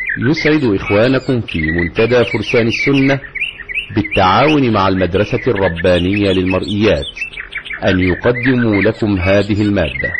يسعد إخوانكم في منتدى فرسان السنة بالتعاون مع المدرسة الربانية للمرئيات أن يقدموا لكم هذه المادة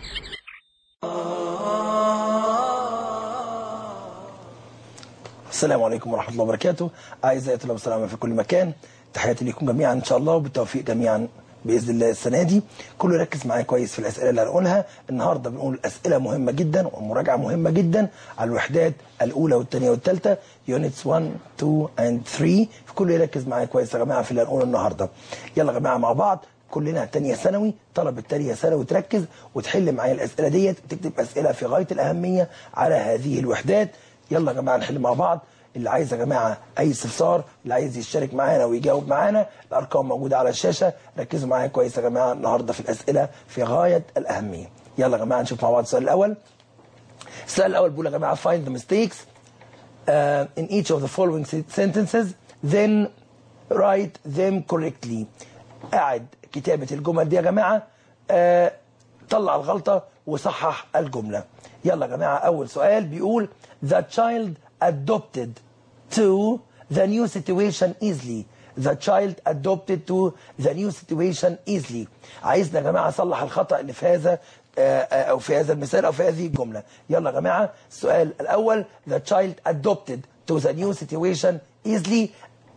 السلام عليكم ورحمة الله وبركاته أعزائي طلاب السلامة في كل مكان تحياتي لكم جميعا إن شاء الله وبالتوفيق جميعا بإذن الله السنة دي كله يركز معايا كويس في الأسئلة اللي هنقولها النهاردة بنقول أسئلة مهمة جدا ومراجعة مهمة جدا على الوحدات الأولى والثانية والثالثة يونتس 1 2 and 3 كله يركز معايا كويس يا جماعة في اللي هنقوله النهاردة يلا يا جماعة مع بعض كلنا تانية ثانوي طلب التانية ثانوي تركز وتحل معايا الأسئلة ديت وتكتب أسئلة في غاية الأهمية على هذه الوحدات يلا يا جماعة نحل مع بعض اللي عايز يا جماعه اي استفسار اللي عايز يشترك معانا ويجاوب معانا الارقام موجوده على الشاشه ركزوا معايا كويس يا جماعه النهارده في الاسئله في غايه الاهميه يلا يا جماعه نشوف مع بعض السؤال الاول السؤال الاول بيقول يا جماعه find the mistakes uh, in each of the following sentences then write them correctly قاعد كتابه الجمل دي يا جماعه uh, طلع الغلطه وصحح الجمله يلا يا جماعه اول سؤال بيقول the child adopted to the new situation easily the child adopted to the new situation easily عايزنا يا جماعه اصلح الخطا اللي في هذا او في هذا المثال او في هذه الجمله يلا يا جماعه السؤال الاول the child adopted to the new situation easily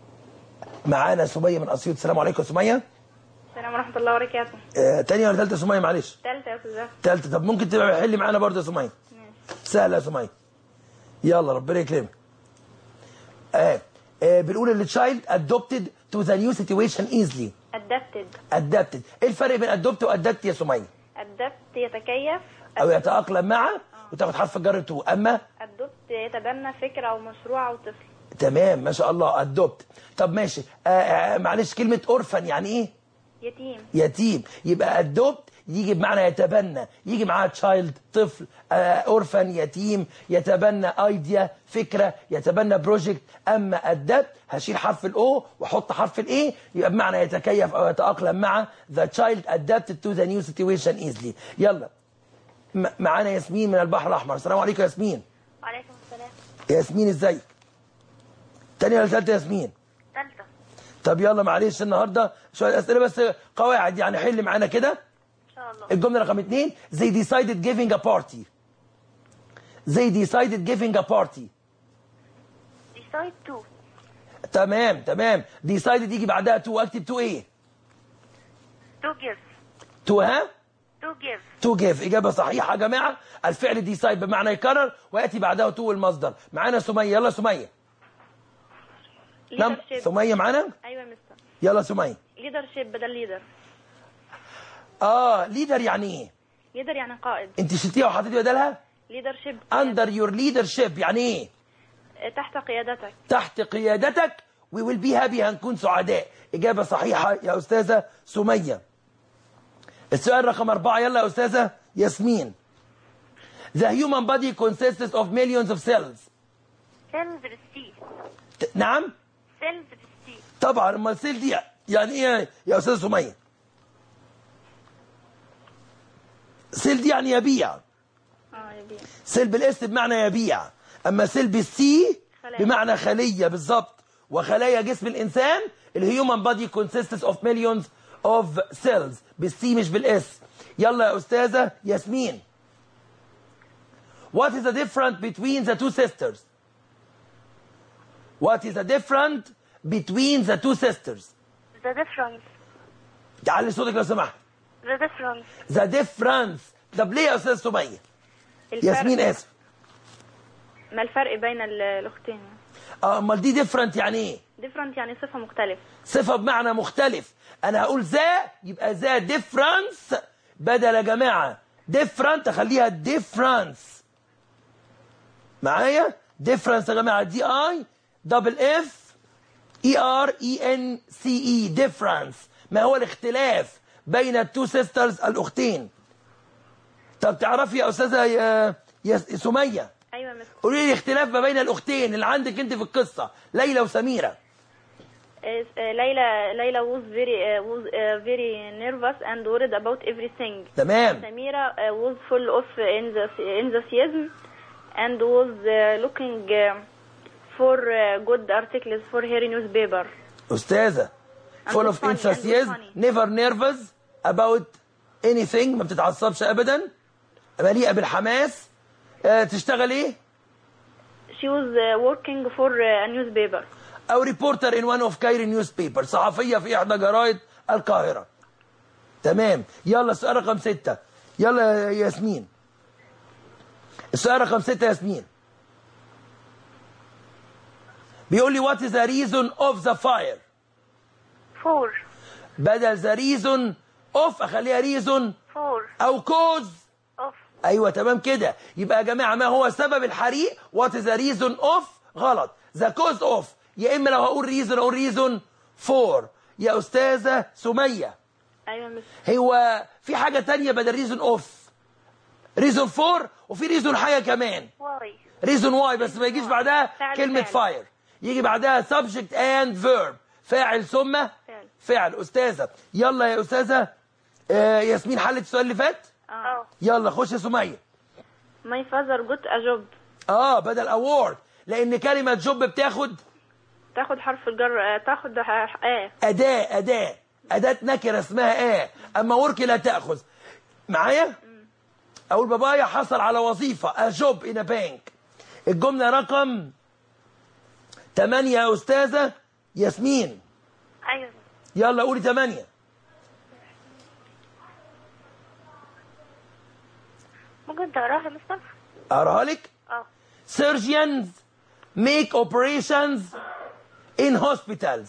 معانا سميه من اسيوط السلام عليكم سميه السلام ورحمة الله وبركاته آه، تانية ولا ثالثه سميه معلش تالتة يا أستاذ ثالثه طب ممكن تبقى حلي معانا برضه يا سميه سهله يا سميه يلا ربنا يكرمك آه. آه بنقول ان التشايلد adopted to the new situation easily adapted adapted ايه الفرق بين adopt وادبت يا سميه adapt يتكيف او يتاقلم مع وتاخد حرف الجر تو اما adopt يتبنى فكرة أو مشروع أو طفل تمام ما شاء الله adopt طب ماشي آه آه معلش كلمه اورفن يعني ايه يتيم يتيم يبقى adopt يجي بمعنى يتبنى يجي معاه تشايلد طفل اورفن يتيم يتبنى ايديا فكره يتبنى بروجكت اما ادبت هشيل حرف الاو واحط حرف الاي يبقى بمعنى يتكيف او يتاقلم مع the child adapted to the new situation easily يلا م- معانا ياسمين من البحر الاحمر السلام عليكم يا ياسمين وعليكم السلام ياسمين ازيك تاني ولا ثالثه ياسمين تالتة طب يلا معلش النهارده شويه اسئله بس قواعد يعني حل معانا كده إن شاء الله الجملة رقم اتنين they decided giving a party they decided giving a party decide to تمام تمام decided يجي بعدها to اكتب to ايه to give to ها to give to give إجابة صحيحة يا جماعة الفعل decide بمعنى يكرر ويأتي بعدها to المصدر معانا سمية يلا سمية نعم leadership سمية معانا أيوة يا مستر يلا سمية leadership بدل leader اه leader يعني ايه leader يعني قائد انت شلتيها وحطيتي بدلها leadership under your leadership يعني ايه تحت قيادتك تحت قيادتك we will be happy هنكون سعداء إجابة صحيحة يا أستاذة سمية السؤال رقم أربعة يلا يا أستاذة ياسمين The human body consists of millions of cells cells بالسي ت- نعم cells بالسي طبعا أما السيل دي يعني إيه يا أستاذة سمية سيل دي يعني يبيع اه يا بيه سيل بالاس بمعنى يبيع اما سيل بالسي خلايا. بمعنى خليه بالظبط وخلايا جسم الانسان الهيومن بادي consists of millions of cells بالسي مش بالاس يلا يا استاذه ياسمين What is the difference between the two sisters? What is the difference between the two sisters? the difference تعالي صوتك لو سمحت. the difference The difference. طب ليه يا استاذ سميه؟ الفرق ياسمين اسف. ما الفرق بين ال- الأختين اه امال دي different يعني ايه؟ different يعني صفة مختلفة صفة بمعنى مختلف انا هقول ذا يبقى ذا ديفرنس بدل يا جماعة ديفرنت اخليها ديفرنس معايا ديفرنس يا جماعة دي اي دبل اف اي ار اي ان سي اي ديفرنس ما هو الاختلاف بين التو سيسترز الاختين طب تعرفي يا استاذة يا, يا سمية أيوة يا مستر قولي لي الاختلاف ما بين الاختين اللي عندك انت في القصة ليلى وسميرة Uh, Layla, Layla was very uh, was uh, very nervous and worried about everything. تمام Samira uh, was full of enthusi- enthusiasm and was uh, looking uh, for uh, good articles for her newspaper. استاذه And full it's of funny, and it's enthusiasm funny. never nervous about anything ما بتتعصبش ابدا مليئه بالحماس آه، تشتغل ايه She was uh, working for uh, a newspaper. او ريبورتر ان وان اوف كايرو نيوز بيبر صحفيه في احدى جرايد القاهره تمام يلا السؤال رقم ستة يلا يا ياسمين السؤال رقم ستة ياسمين بيقول لي what is the reason of the fire Four. بدل the reason of اخليها reason Four. او cause Of. ايوه تمام كده يبقى يا جماعه ما هو سبب الحريق وات ذا ريزون اوف غلط ذا كوز اوف يا اما لو هقول ريزون اقول ريزون فور يا استاذه سميه أيوة مس هو في حاجه تانية بدل ريزون اوف ريزون فور وفي ريزون حاجه كمان Why? ريزون واي بس ما يجيش بعدها فعل كلمه فعل. فاير يجي بعدها subject and verb فاعل ثم فعل. فعل استاذه يلا يا استاذه آه ياسمين حلت السؤال اللي فات Oh. يلا خش يا سميه My father got a job. اه بدل اوورد لان كلمه جوب بتاخد تاخد حرف الجر آه، تاخد ح- آه اداه اداه اداه نكره اسمها اه اما ورك لا تاخذ معايا اقول بابايا حصل على وظيفه جوب ان بانك الجمله رقم 8 يا استاذه ياسمين أيوة. يلا قولي 8 ممكن تقراها يا مستر؟ اقراها لك اه. surgeons make operations in hospitals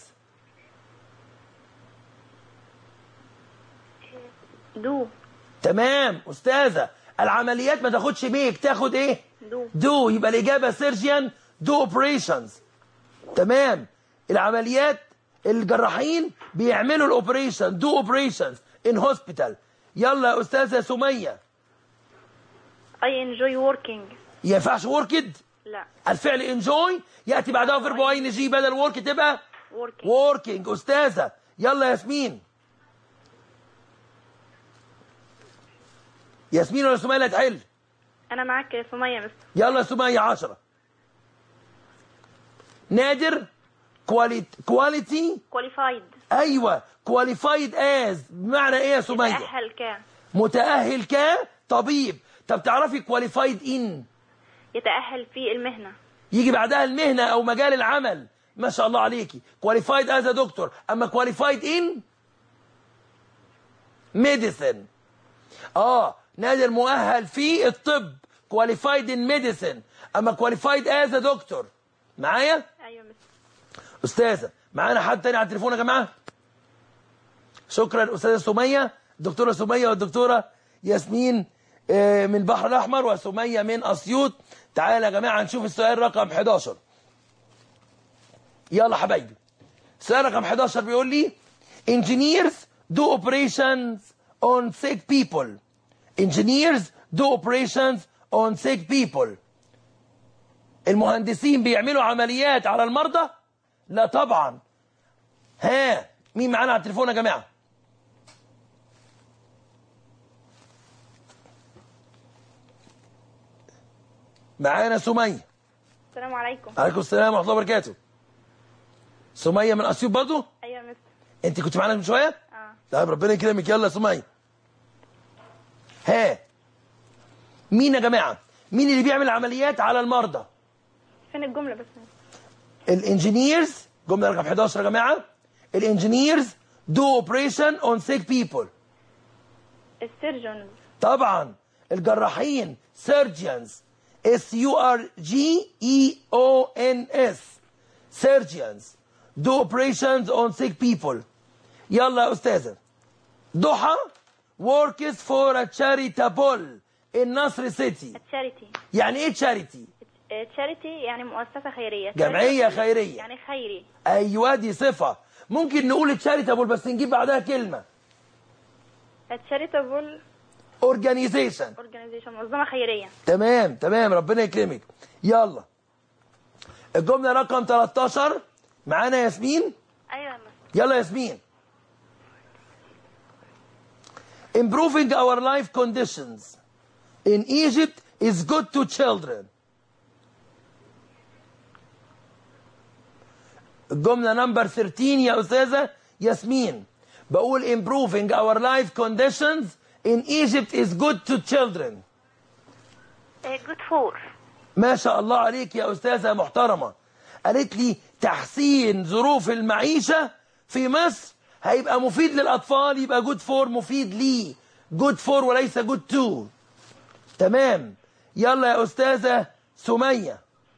do تمام استاذه العمليات ما تاخدش ميك تاخد ايه do دو يبقى الاجابه سيرجيان دو اوبريشنز تمام العمليات الجراحين بيعملوا الاوبريشن دو اوبريشنز ان هوسبيتال يلا يا استاذه سميه I enjoy working ينفعش وركد لا الفعل انجوي ياتي بعدها فيرب اي ان جي بدل ورك تبقى working وركينج استاذه يلا ياسمين ياسمين ولا سميه اللي هتحل أنا معاك يا سمية مس يلا يا سمية عشرة نادر كواليتي كواليتي qualified ايوه كواليفايد از بمعنى ايه يا سمية يتأهل ك متأهل كطبيب طب تعرفي كواليفايد ان يتأهل في المهنة يجي بعدها المهنة او مجال العمل ما شاء الله عليكي كواليفايد از دكتور اما كواليفايد ان ميديسن اه نادر مؤهل في الطب كواليفايد ان ميديسن اما كواليفايد از دكتور معايا أيوة مس استاذه معانا حد تاني على التليفون يا جماعه شكرا استاذه سميه الدكتوره سميه والدكتوره ياسمين آه، من البحر الاحمر وسميه من اسيوط تعالى يا جماعه نشوف السؤال رقم 11 يلا حبايبي السؤال رقم 11 بيقول لي engineers do operations on sick people engineers do operations on sick people المهندسين بيعملوا عمليات على المرضى لا طبعا ها مين معانا على التليفون يا جماعه معانا سميه السلام عليكم عليكم السلام ورحمه الله وبركاته سميه من اسيوط برضو أيوة مس انت كنت معانا من شويه اه طيب ربنا يكرمك يلا يا سميه ها مين يا جماعه مين اللي بيعمل عمليات على المرضى فين الجملة بس الانجينيرز جمله رقم 11 يا جماعه الانجينيرز دو اوبريشن اون سيك بيبل السيرجون طبعا الجراحين سيرجنز اس يو ار جي اي او ان اس سيرجنز دو اوبريشنز اون سيك بيبل يلا يا استاذه ضحى works for a charitable in نصر سيتي تشاريتي يعني ايه تشاريتي تشاريتي يعني مؤسسة خيرية جمعيه خيريه يعني خيري ايوه دي صفه ممكن نقول تشاريتابل بس نجيب بعدها كلمه تشاريتابل اورجانيزيشن اورجانيزيشن منظمة خيرية تمام تمام ربنا يكرمك يلا الجمله رقم 13 معانا ياسمين أيوة يا مستر. يلا ياسمين improving our life conditions in Egypt is good to children الجملة نمبر 13 يا أستاذة ياسمين بقول improving our life conditions in Egypt is good to children جود فور ما شاء الله عليك يا أستاذة محترمة قالت لي تحسين ظروف المعيشة في مصر هيبقى مفيد للأطفال يبقى جود فور مفيد لي جود فور وليس جود تو تمام يلا يا أستاذة سمية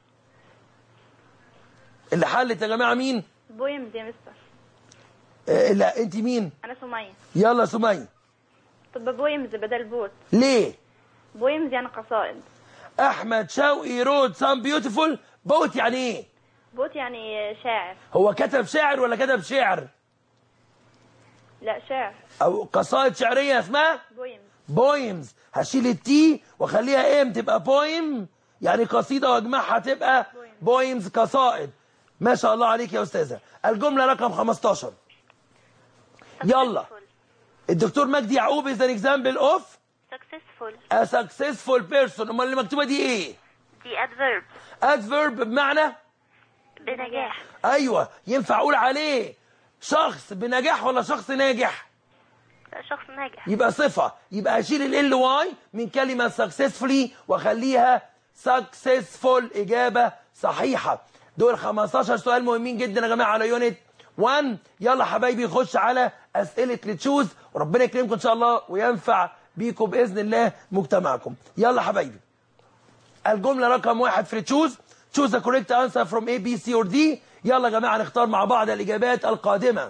اللي حلت يا جماعة مين؟ بويمز يا مستر آه، لا انت مين؟ انا سمية يلا سمية طب بويمز بدل بوت ليه؟ بويمز يعني قصائد احمد شوقي رود سام بيوتيفول بوت يعني ايه؟ بوت يعني شاعر هو كتب شاعر ولا كتب شعر؟ لا شاعر او قصائد شعريه اسمها بويمز بويمز هشيل التي واخليها ام تبقى بويم يعني قصيده واجمعها تبقى بويمز قصائد ما شاء الله عليك يا استاذه الجمله رقم 15 يلا الدكتور مجدي يعقوب is an example of سكسسفول a successful person امال اللي مكتوبه دي ايه دي ادفيرب adverb بمعنى بنجاح ايوه ينفع اقول عليه شخص بنجاح ولا شخص ناجح شخص ناجح يبقى صفة يبقى أشيل ال واي من كلمة successfully وأخليها successful إجابة صحيحة دول 15 سؤال مهمين جدا يا جماعة على يونت 1 يلا حبايبي خش على أسئلة لتشوز وربنا يكرمكم إن شاء الله وينفع بيكم بإذن الله مجتمعكم يلا حبايبي الجملة رقم واحد في تشوز choose the correct answer from A, B, C or D يلا يا جماعة نختار مع بعض الإجابات القادمة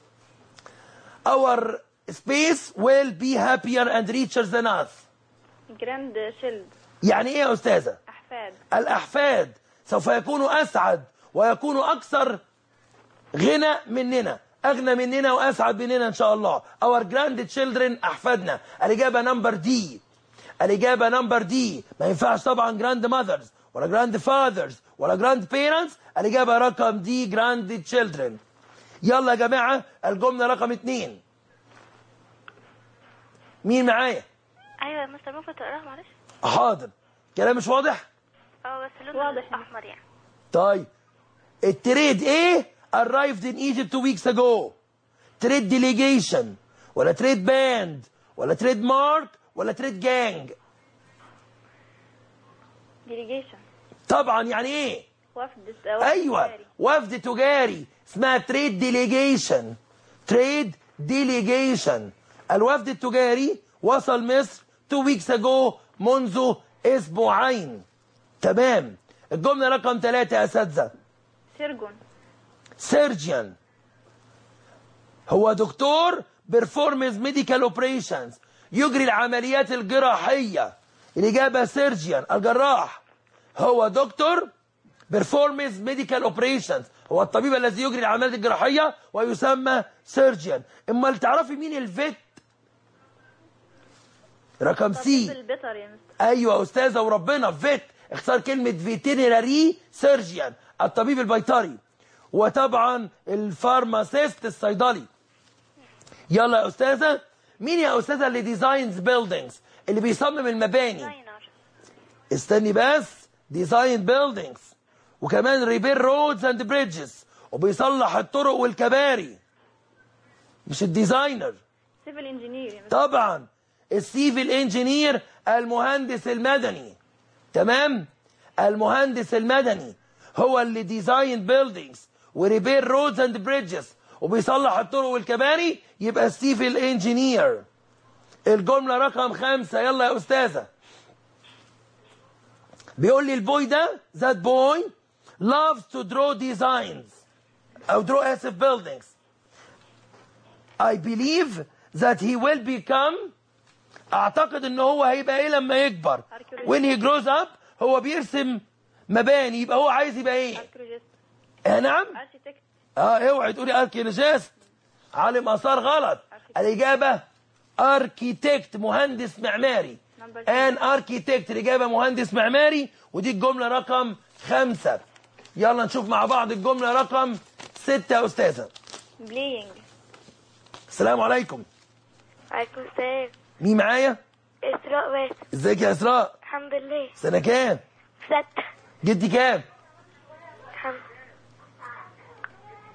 our space will be happier and richer than us جراند شيلد يعني ايه يا استاذه احفاد الاحفاد سوف يكونوا اسعد ويكونوا اكثر غنى مننا اغنى مننا واسعد مننا ان شاء الله our grandchildren احفادنا الاجابه نمبر دي الاجابه نمبر دي ما ينفعش طبعا جراند ماذرز ولا جراند فاذرز ولا جراند بيرنتس الاجابه رقم دي جراند تشيلدرن يلا يا جماعه الجمله رقم اتنين مين معايا ايوه يا مستر ممكن تقراها معلش حاضر كلام مش واضح اه بس لونه واضح. احمر يعني طيب التريد ايه arrived in Egypt two weeks ago تريد delegation ولا تريد باند ولا تريد مارك ولا تريد جانج ديليجيشن طبعا يعني ايه وفد وفد ايوه تجاري. وفد تجاري اسمها تريد ديليجيشن تريد ديليجيشن الوفد التجاري وصل مصر تو ويكس اجو منذ اسبوعين تمام الجمله رقم ثلاثة يا اساتذه سيرجون سيرجيان هو دكتور بيرفورمز ميديكال اوبريشنز يجري العمليات الجراحيه الاجابه سيرجيان الجراح هو دكتور بيرفورمز ميديكال اوبريشنز هو الطبيب الذي يجري العمليات الجراحيه ويسمى سيرجيان اما تعرفي مين الفيت رقم طبيب سي البيطر يا مستر ايوه استاذه وربنا فيت اختار كلمه فيتينري سيرجيان الطبيب البيطري وطبعا الفارماسيست الصيدلي يلا يا استاذه مين يا استاذه اللي ديزاينز بيلدينجز اللي بيصمم المباني ديزاينر استني بس ديزاين بيلدينجز وكمان ريبير رودز اند بريدجز وبيصلح الطرق والكباري مش الديزاينر سيفل انجينير يا مستر طبعا السيفل انجينير المهندس المدني تمام المهندس المدني هو اللي ديزاين بيلدينجز وريبير رودز اند بريدجز وبيصلح الطرق والكباري يبقى السيفل انجينير الجملة رقم خمسة يلا يا أستاذة بيقول لي البوي ده that boy loves to draw designs أو draw آسف buildings I believe that he will become اعتقد ان هو هيبقى ايه لما يكبر when he grows up هو بيرسم مباني يبقى هو عايز يبقى ايه اركيولوجيست آه نعم اركيتكت اه اوعي تقولي اركيولوجيست عالم اثار غلط الاجابه اركيتكت مهندس معماري Number two. ان اركيتكت الاجابه مهندس معماري ودي الجمله رقم خمسة يلا نشوف مع بعض الجمله رقم ستة يا استاذه بلاينج السلام عليكم عليكم السلام مين معايا اسراء باسم ازيك يا اسراء الحمد لله سنه كام ستة جدي كام الحمد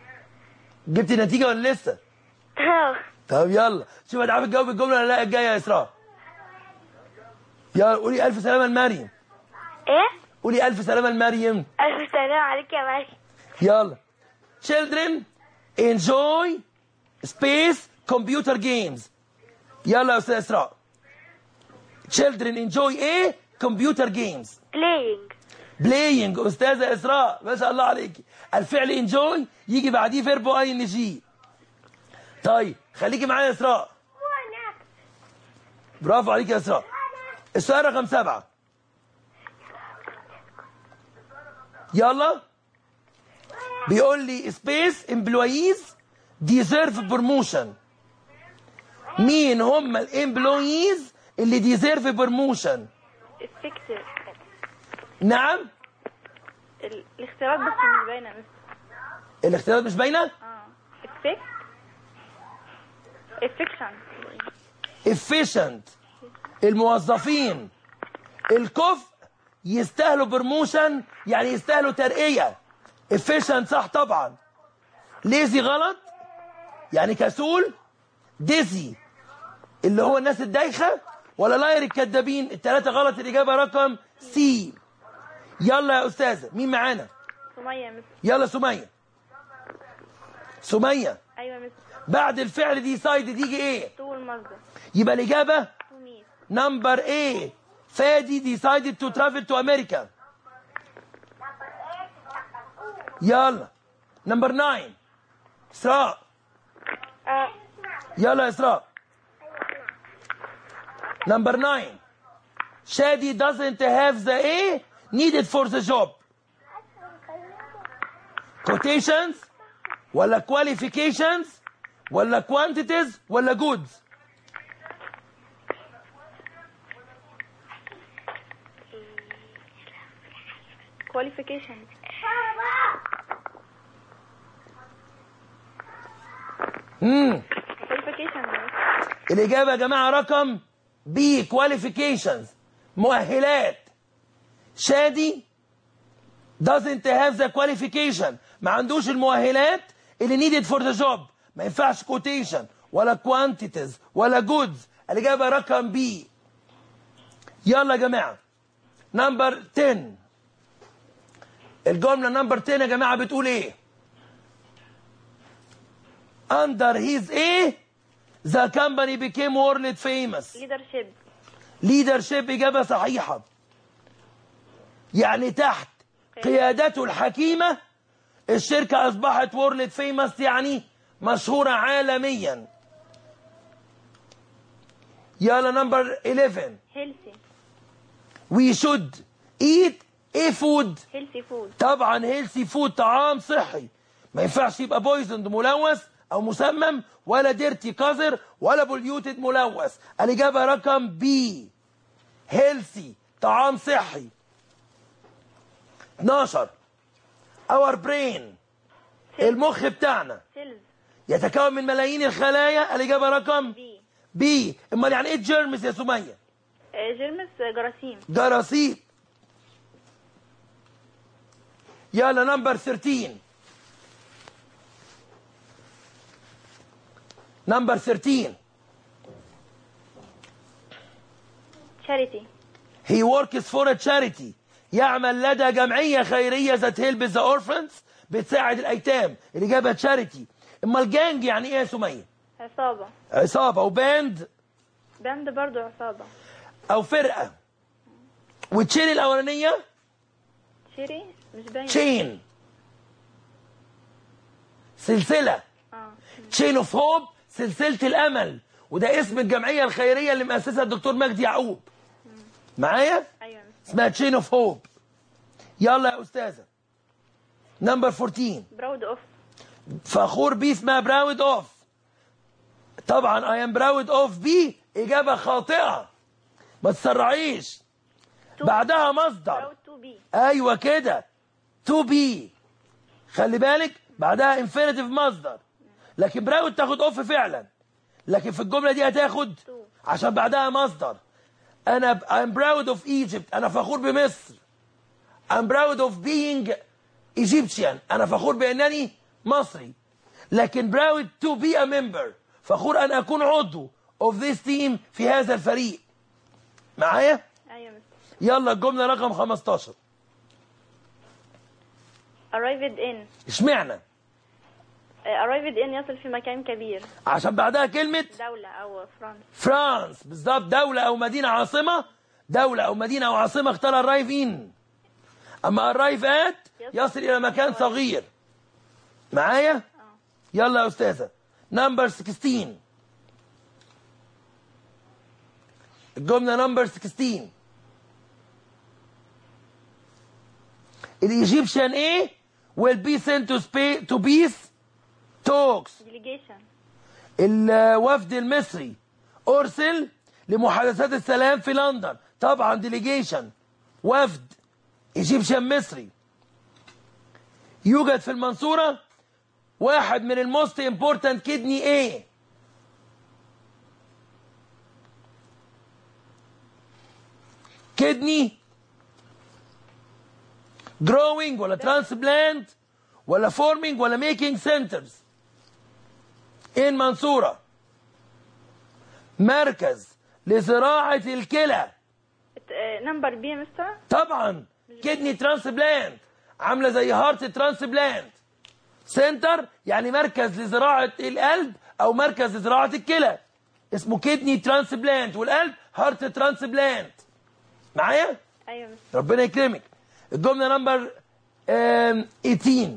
جبتي النتيجه ولا لسه طب يلا شوف هتعرفي تجاوب الجمله ولا لا الجايه يا اسراء يلا قولي الف سلامه لمريم ايه قولي الف سلامه لمريم الف سلام عليك يا مريم يلا children enjoy space computer games يلا يا استاذ اسراء children enjoy ايه computer games playing playing استاذه اسراء ما شاء الله عليكي الفعل enjoy يجي بعديه فيرب اي ان جي طيب خليكي معايا يا اسراء برافو عليك يا اسراء السؤال رقم سبعة يلا بيقول لي سبيس امبلويز ديزيرف بروموشن مين هم الامبلويز اللي ديزيرف بروموشن effective نعم ال- الاختيارات بس مش باينة بس الاختيارات مش باينه اه effect affection efficient الموظفين الكفء يستاهلوا بروموشن يعني يستاهلوا ترقية efficient صح طبعا ليزي غلط يعني كسول ديزي اللي هو الناس الدايخة ولا لاير الكدابين التلاتة غلط الإجابة رقم سي يلا يا أستاذة مين معانا سمية مس يلا سمية سمية ايوه مس بعد الفعل دي سايد يجي ايه تو المصدر يبقى الإجابة تو ميت Number A. Fadi decided to travel to America. يلا. Number 9. إسراء. اه يلا يا إسراء. Number 9. Shadi doesn't have the A needed for the job. Quotations ولا qualifications ولا quantities ولا goods. qualification امم qualification مس الإجابة يا جماعة رقم بي qualifications مؤهلات شادي doesn't have the qualification ما عندوش المؤهلات اللي needed for the job ما ينفعش quotation ولا quantities ولا goods الإجابة رقم بي يلا يا جماعة نمبر 10 الجملة نمبر 10 يا جماعة بتقول ايه under his ايه the company became world famous leadership leadership إجابة صحيحة يعني تحت قيادته الحكيمة الشركة أصبحت وورلد فيمس يعني مشهورة عالميا يلا نمبر 11 healthy we should eat a food healthy food طبعا هيلثي فود طعام صحي ما ينفعش يبقى بويزند ملوث او مسمم ولا ديرتي قذر ولا بوليوتد ملوث الاجابه رقم بي هيلثي طعام صحي 12 اور برين المخ بتاعنا cells يتكون من ملايين الخلايا الاجابه رقم B بي امال يعني ايه جيرمز يا سميه آه، جرمس آه، جراثيم جراثيم يلا نمبر 13 نمبر 13 charity he works for a charity يعمل لدى جمعية خيرية ذات هيلب ذا اورفنز بتساعد الأيتام الإجابة تشاريتي أما الجانج يعني إيه يا سمية؟ عصابة عصابة أو باند باند برضو عصابة أو فرقة والتشين الأولانية شيري مش باين تشين سلسلة اه تشين اوف هوب سلسلة الأمل وده اسم الجمعية الخيرية اللي مؤسسها الدكتور مجدي يعقوب معايا؟ ايوه اسمها تشين اوف هوب يلا يا أستاذة نمبر 14 براود اوف فخور بيه اسمها براود اوف طبعا اي ام براود اوف بي اجابه خاطئه ما تسرعيش بعدها مصدر براود تو بي ايوه كده تو بي خلي بالك بعدها انفينيتيف مصدر لكن براود تاخد اوف فعلا لكن في الجمله دي هتاخد عشان بعدها مصدر انا I'm proud of Egypt انا فخور بمصر I'm proud of being Egyptian انا فخور بانني مصري لكن براود تو بي ا ممبر فخور ان اكون عضو اوف ذيس تيم في هذا الفريق معايا ايوه مستر يلا الجمله رقم 15 arrived in اشمعنى آه، arrived in يصل في مكان كبير عشان بعدها كلمه دولة او فرنسا فرانس بالظبط دولة أو مدينة عاصمة دولة أو مدينة أو عاصمة اختار الرايف إن أما الرايف آت يصل إلى مكان صغير معايا يلا يا أستاذة نمبر 16 الجملة نمبر 16 الإيجيبشن إيه will be sent to, spa- to peace talks delegation الوفد المصري ارسل لمحادثات السلام في لندن طبعا ديليجيشن وفد ايجيبشن مصري يوجد في المنصوره واحد من الموست امبورتنت كدني ايه كدني جروينج ولا ترانسبلانت ولا فورمينج ولا ميكينج سنترز ان منصورة مركز لزراعة الكلى نمبر بي مستر طبعا كدني ترانسبلانت عاملة زي هارت ترانسبلانت سنتر يعني مركز لزراعة القلب او مركز لزراعة الكلى اسمه كدني ترانسبلانت والقلب هارت ترانسبلانت معايا ايوه مستر ربنا يكرمك الجملة نمبر آم، 18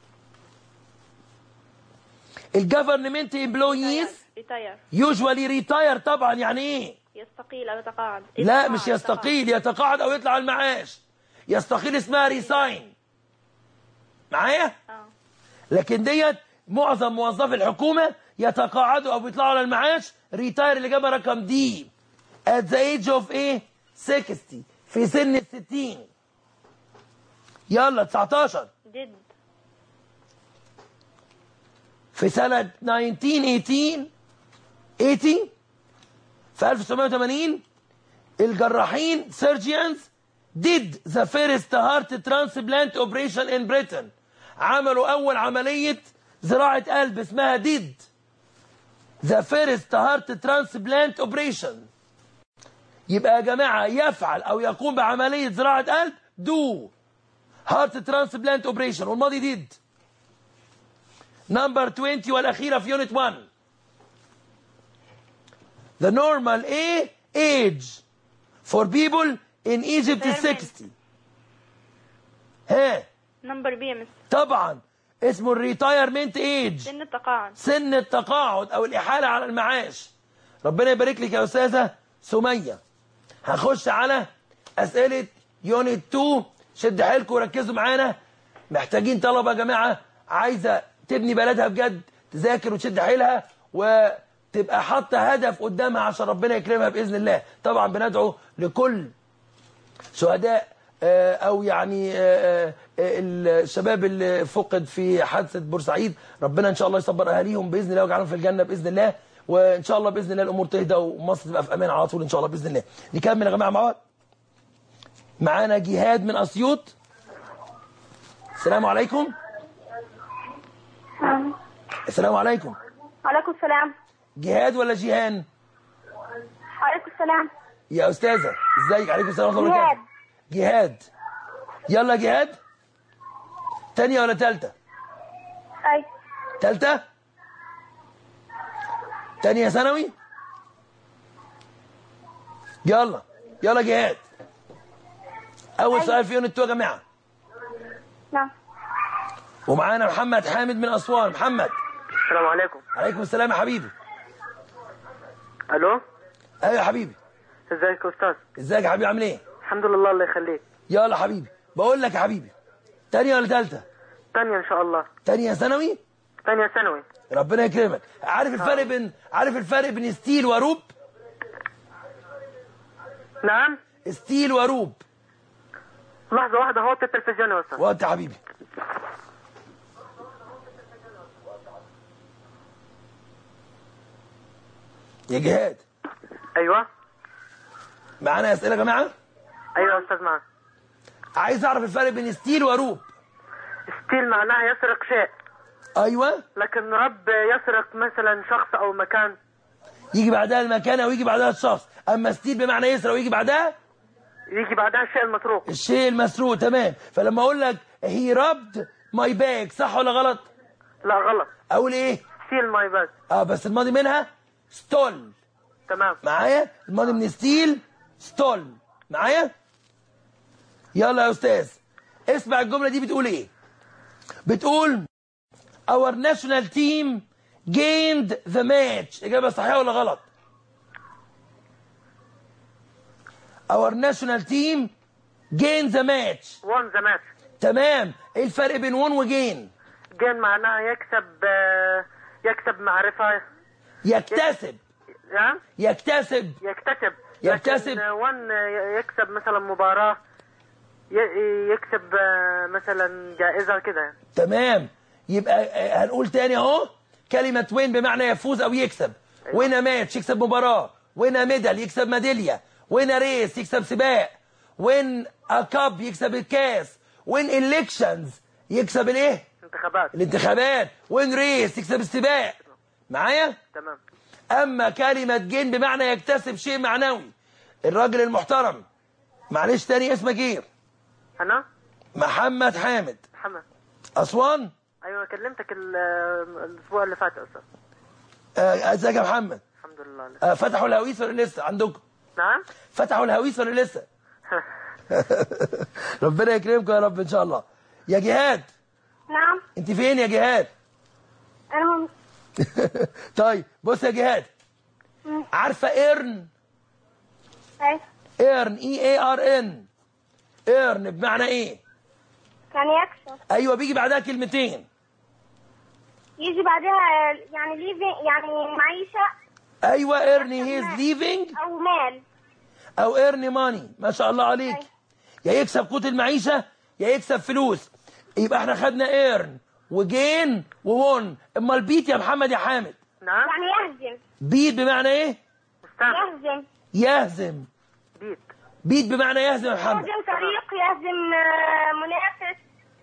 الجفرنمنت امبلويز ريتاير يوجوالي ريتاير طبعا يعني ايه يستقيل او يتقاعد لا يتقاعد، مش يستقيل يتقاعد او يطلع على المعاش يستقيل اسمها ريساين معايا اه لكن ديت معظم موظفي الحكومه يتقاعدوا او بيطلعوا على المعاش ريتاير اللي جابها رقم دي at the age of ايه 60 في سن ال 60 يلا 19 ديد في سنة 1918 80 في 1980 الجراحين surgeons did the first heart transplant operation in Britain عملوا أول عملية زراعة قلب اسمها did the first heart transplant operation يبقى يا جماعة يفعل أو يقوم بعملية زراعة قلب do heart transplant operation والماضي did نمبر 20 والأخيرة في يونت 1 The normal A age for people in Egypt is 60 ها نمبر بي مستر طبعا اسمه الريتايرمنت ايج سن التقاعد سن التقاعد او الاحاله على المعاش ربنا يبارك لك يا استاذه سميه هنخش على اسئله يونت 2 شد حيلكم وركزوا معانا محتاجين طلبه يا جماعه عايزه تبني بلدها بجد تذاكر وتشد حيلها وتبقى حاطه هدف قدامها عشان ربنا يكرمها باذن الله طبعا بندعو لكل شهداء آه، او يعني آه، آه، الشباب اللي فقد في حادثه بورسعيد ربنا ان شاء الله يصبر اهاليهم باذن الله ويجعلهم في الجنه باذن الله وان شاء الله باذن الله الامور تهدى ومصر تبقى في امان على طول ان شاء الله باذن الله نكمل يا جماعه مع بعض معانا جهاد من اسيوط السلام عليكم السلام عليكم عليكم السلام جهاد ولا جيهان عليكم السلام يا استاذه ازيك عليكم السلام ورحمه الله وبركاته جهاد يلا جهاد تانية ولا تالتة اي تالتة تانية ثانوي يلا يلا جهاد اول سؤال في يونت 2 يا جماعه نعم ومعانا محمد حامد من اسوان محمد السلام عليكم عليكم السلام يا حبيبي الو ايوه يا حبيبي ازيك يا استاذ ازيك يا حبيبي عامل ايه الحمد لله الله يخليك يلا حبيبي بقول لك يا حبيبي تانية ولا تالتة تانية ان شاء الله تانية ثانوي تانية ثانوي ربنا يكرمك عارف الفرق بين عارف الفرق بين ستيل وروب نعم ستيل وروب لحظة واحدة هو التلفزيون يا استاذ وقت يا حبيبي يا جهاد ايوه معانا اسئله يا جماعه ايوه يا استاذ معاذ عايز اعرف الفرق بين ستيل وروب ستيل معناها يسرق شيء ايوه لكن رب يسرق مثلا شخص او مكان يجي بعدها المكان او يجي بعدها الشخص اما ستيل بمعنى يسرق ويجي بعدها يجي بعدها الشيء المسروق الشيء المسروق تمام فلما اقول لك هي ربد ماي باج صح ولا غلط لا غلط اقول ايه ستيل ماي باج اه بس الماضي منها ستول تمام معايا الماضي من ستيل ستول معايا يلا يا استاذ اسمع الجمله دي بتقول ايه بتقول our national team gained the match اجابه صحيحه ولا غلط our national team gained the match وان ذا ماتش تمام ايه الفرق بين وون وجين جين معناها يكسب آه، يكسب معرفة يكتسب نعم يكتسب يكتسب يكتسب. لكن وان يكسب مثلا مباراة ي- يكسب آه، مثلا جائزة كده يعني. تمام يبقى آه، هنقول تاني اهو كلمة وين بمعنى يفوز او يكسب وين ماتش يكسب مباراة وين ميدال يكسب ميدالية وين ريس يكسب سباق وين كاب يكسب الكاس وين الكشنز يكسب الايه انتخابات الانتخابات وين ريس يكسب السباق معايا تمام اما كلمة جين بمعنى يكتسب شيء معنوي الراجل المحترم معلش تاني اسمك ايه انا محمد حامد محمد اسوان ايوه كلمتك ال- الاسبوع اللي فات يا استاذ آه، ازيك يا محمد الحمد لله آه، فتحوا الهويس ولا لسه عندكم نعم فتحوا الهويس ولا لسه ربنا يكرمكم يا رب ان شاء الله يا جهاد نعم انت فين يا جهاد انا هم طيب بص يا جهاد عارفه ايرن ايه ايرن اي اي ار ان ايرن بمعنى ايه يعني يكسب ايوه بيجي بعدها كلمتين يجي بعدها يعني ليفي يعني معيشة ايوه ايرن هيز ليفينج او مال او ايرن ماني ما شاء الله عليك أيوة. يا يكسب قوت المعيشه يا يكسب فلوس يبقى احنا خدنا ايرن وجين وون اما البيت يا محمد يا حامد نعم يعني يهزم بيت بمعنى ايه مستمع يهزم يهزم بيت بيت بمعنى يهزم يا محمد يهزم فريق يهزم آه، منافس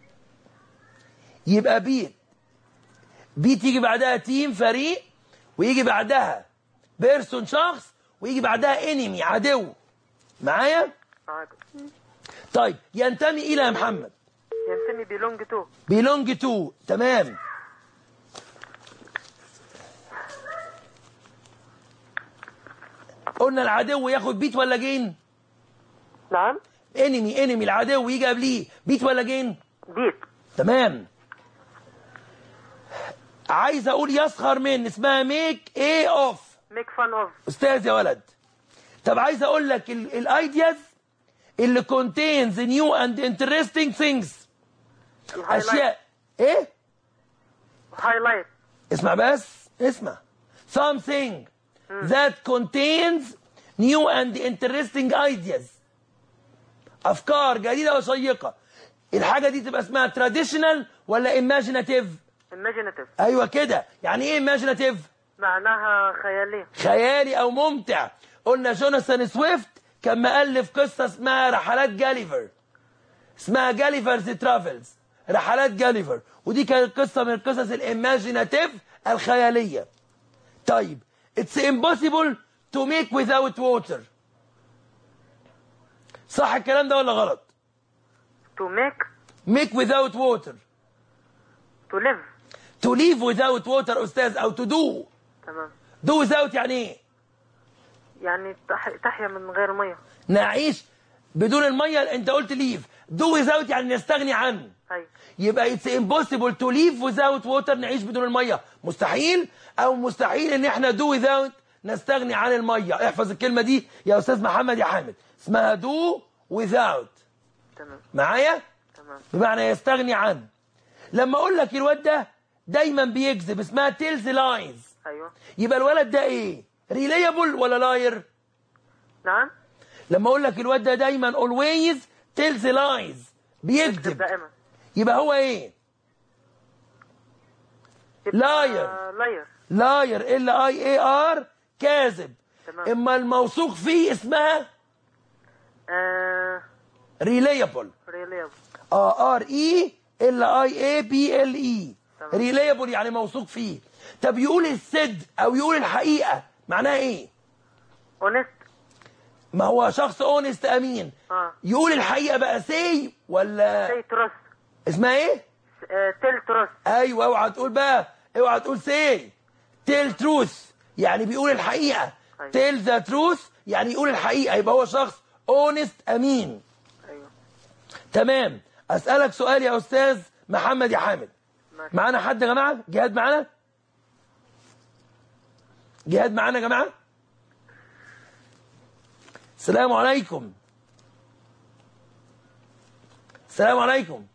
يبقى بيت بيت يجي بعدها تيم فريق ويجي بعدها بيرسون شخص ويجي بعدها انمي عدو معايا معاك. طيب ينتمي الى يا محمد ينتمي بيلونج تو بيلونج تو تمام قلنا العدو ياخد بيت ولا جين نعم انمي انمي العدو يجي قبليه بيت ولا جين بيت تمام عايز اقول يسخر من اسمها ميك ايه اوف ميك فان اوف استاذ يا ولد طب عايز اقول لك الايدياز اللي contains new and interesting things اشياء ايه هايلايت اسمع بس اسمع something that contains new and interesting ideas افكار جديده وشيقه الحاجه دي تبقى اسمها traditional ولا imaginative imaginative ايوه كده يعني ايه imaginative معناها خيالية خيالي او ممتع قلنا جوناثان سويفت كان مؤلف قصه اسمها رحلات جاليفر اسمها جاليفرز ترافلز رحلات جاليفر ودي كانت قصه من القصص الايماجيناتيف الخياليه طيب it's impossible to make without water صح الكلام ده ولا غلط to make make without water to live to live without water استاذ او to do تمام do without يعني ايه يعني تح... تحيا من غير مية نعيش بدون الميه انت قلت ليف دو without يعني نستغني عنه أي يبقى it's impossible to live without water نعيش بدون الميه مستحيل او مستحيل ان احنا do without نستغني عن الميه احفظ الكلمه دي يا استاذ محمد يا حامد اسمها do without تمام معايا تمام بمعنى يستغني عن لما اقول لك الواد ده دايما بيكذب اسمها تيلز لايز أيوه يبقى الولد ده ايه ريليبل ولا لاير نعم لما اقول لك الواد ده دايما always tells lies بيكذب دائما يبقى هو ايه Liar. لاير لاير ال اي اي ار كاذب تمام. اما الموثوق فيه اسمها آه... ريليبل ريليبل اه ار اي ال اي اي بي ال اي ريليبل يعني موثوق فيه طب يقول الصدق او يقول الحقيقه معناها ايه اونست ما هو شخص اونست امين اه يقول الحقيقه بقى سي ولا سي تراست اسمها ايه تيل تراست ايوه اوعى تقول بقى اوعى تقول سي تيل تروث يعني بيقول الحقيقه أيوة. تيل ذا تروث يعني يقول الحقيقه يبقى هو شخص اونست امين ايوه تمام اسالك سؤال يا استاذ محمد يا حامد ماشي. معانا حد يا جماعه جهاد معانا جهاد معانا يا جماعه السلام عليكم السلام عليكم